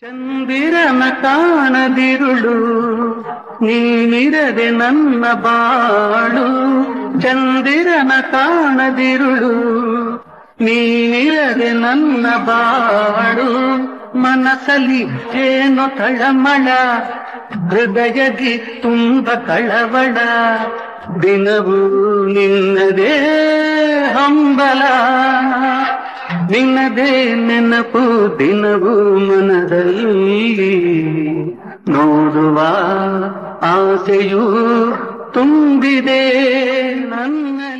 ಚಂದಿರನ ಕಾಣದಿರುಳು ನೀನಿರದೆ ನನ್ನ ಬಾಳು ಚಂದಿರನ ಕಾಣದಿರುಳು ನೀನಿರದೆ ನನ್ನ ಬಾಳು ಮನಸಲಿ ಏನೋ ತಳಮಳ ಹೃದಯದಿ ತುಂಬ ಕಳವಳ ದಿನವೂ ನಿನ್ನದೇ ಹಂಬಲ ನಿನ್ನದೇ ನೆನಪು ದಿನವೂ ಮನದಲ್ಲಿ ನೋಡುವ ಆಸೆಯು ತುಂಬಿದೆ ನನ್ನ